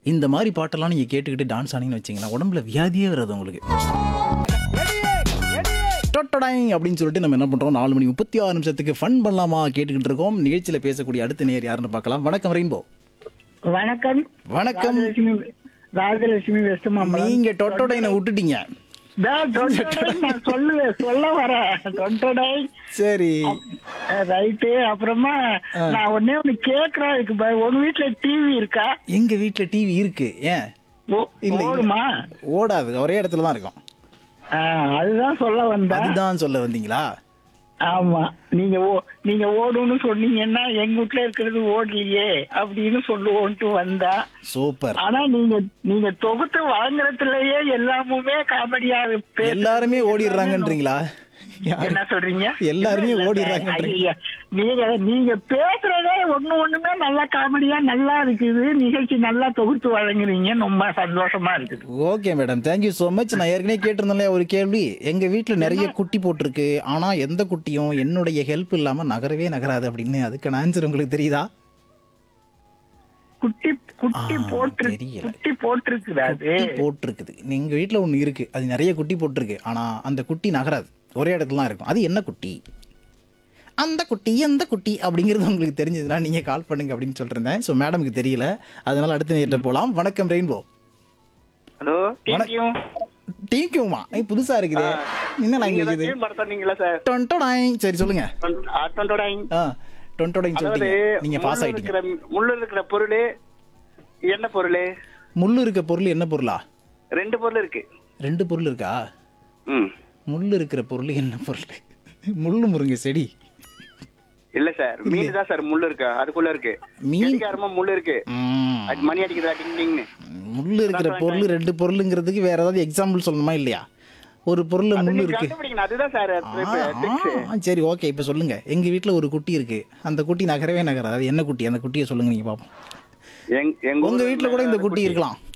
இந்த மாதிரி பாட்டெல்லாம் நீங்கள் கேட்டுக்கிட்டு டான்ஸ் ஆனீங்கன்னு வச்சிங்களேன் உடம்புல வியாதியே வராது உங்களுக்கு டொட்டடாய் அப்படின்னு சொல்லிட்டு நம்ம என்ன பண்ணுறோம் நாலு மணி முப்பத்தி ஆறு நிமிஷத்துக்கு ஃபன் பண்ணலாமா கேட்டுக்கிட்டு இருக்கோம் நிகழ்ச்சியில் பேசக்கூடிய அடுத்த நேர் யாருன்னு பார்க்கலாம் வணக்கம் ரெயின்போ வணக்கம் வணக்கம் ராஜலட்சுமி ராஜலட்சுமி வெஸ்ட் மாம்பலம் நீங்க டொட்டோடைனை விட்டுட்டீங்க நான் தொண்டடை நான் சொல்லுவேன் சொல்ல வரேன் தொண்டடை சரி ரைட்டு அப்புறமா நான் ஒன்னே ஒண்ணு கேக்குறேன் இதுக்கு ப- உங்க வீட்டுல டிவி இருக்கா எங்க வீட்ல டிவி இருக்கு ஏன் ஓ- இல்ல, இல்ல. ஓடுமா ஓடாது ஒரே இடத்துல தான் இருக்கும் ஆ, அதுதான் சொல்ல வந்தேன் அதுதான் சொல்ல வந்தீங்களா ஆமா நீங்க ஓ நீங்க ஓடுன்னு சொன்னீங்கன்னா எங்க வீட்டுல இருக்கிறது ஓடலையே அப்படின்னு சொல்லுவோன்ட்டு வந்தா சூப்பர் ஆனா நீங்க நீங்க தொகுத்து வழங்குறதுலயே எல்லாமுமே காமெடியா பேசுறது எல்லாருமே ஓடிடுறாங்கன்றீங்களா யாரு? என்ன சொல்றீங்க எல்லாருமே இல்ல, இல்ல, ஓடிடுறாங்கன்றீங்க. ஐயா, நீங்க நீங்க பேசுறதே ஒண்ணு ஒண்ணுமே நல்லா காமெடியா நல்லா இருக்குது நிகழ்ச்சி நல்லா தொகுத்து வழங்குறீங்க ரொம்ப சந்தோஷமா இருக்குது okay madam thank you so much நான் ஏற்கனவே கேட்டிருந்தேன் ஒரு கேள்வி எங்க வீட்ல நிறைய குட்டி போட்டிருக்கு ஆனா எந்த குட்டியும் என்னுடைய ஹெல்ப் இல்லாம நகரவே நகராது அப்படின்னு அதுக்கான ஆன்சர் உங்களுக்கு தெரியுதா குட்டி குட்டி ஆ, போட்டு தெரியல. குட்டி போட்டிருக்குது அது குட்டி போட்டிருக்குது எங்க வீட்ல ஒண்ணு இருக்கு அது நிறைய குட்டி போட்டிருக்கு ஆனா அந்த குட்டி நகராது ஒரே இடத்துல தான் இருக்கும் அது என்ன குட்டி அந்த குட்டி எந்த குட்டி அப்படிங்கிறது உங்களுக்கு தெரிஞ்சதுன்னா நீங்க கால் பண்ணுங்க அப்படின்னு சொல்லிருந்தேன் ஸோ மேடமுக்கு தெரியல அதனால அடுத்த நேரிட்ட போலாம் வணக்கம் ரெயின்போ ஹலோ தேங்க்யூ டீக்குமா புதுசா இருக்குது என்ன லாங்குவேஜ் இது மறந்துட்டீங்களா சார் டொன்டோடாய் சரி சொல்லுங்க ஆட்டோடாயிங் ஆ டொன்டோடாய் அதாவது சொல்லிட்டீங்க நீங்க பாஸ் முள்ளு ஆயிட்டீங்க இருக்கிற முள்ளு இருக்கிற பொருள் என்ன பொருள் முள்ளு இருக்க பொருள் என்ன பொருளா ரெண்டு பொருள் இருக்கு ரெண்டு பொருள் இருக்கா ம் முள்ளு இருக்கிற பொருள் என்ன பொருள் முள்ளு முருங்க செடி இல்ல சார் மீன் தான் சார் முள்ளு இருக்கு அதுக்குள்ள இருக்கு மீன்? கடிகாரமா முள்ளு இருக்கு ம், அது மணி அடிக்குதா டிங் டிங்னு முள்ளு இருக்கிற பொருள் ரெண்டு பொருளுங்கிறதுக்கு வேற ஏதாவது எக்ஸாம்பிள் சொல்லணுமா இல்லையா ஒரு பொருள்ல அது முள்ளு நீங்க இருக்கு கண்டுபிடிக்கணும் அதுதான் சார் ஆ, ஆ, சரி ஓகே இப்ப சொல்லுங்க எங்க வீட்ல ஒரு குட்டி இருக்கு அந்த குட்டி நகரவே நகராது அது என்ன குட்டி அந்த குட்டியை சொல்லுங்க நீங்க பாப்போம் எங்க உங்க வீட்ல கூட இந்த குட்டி இருக்கலாம்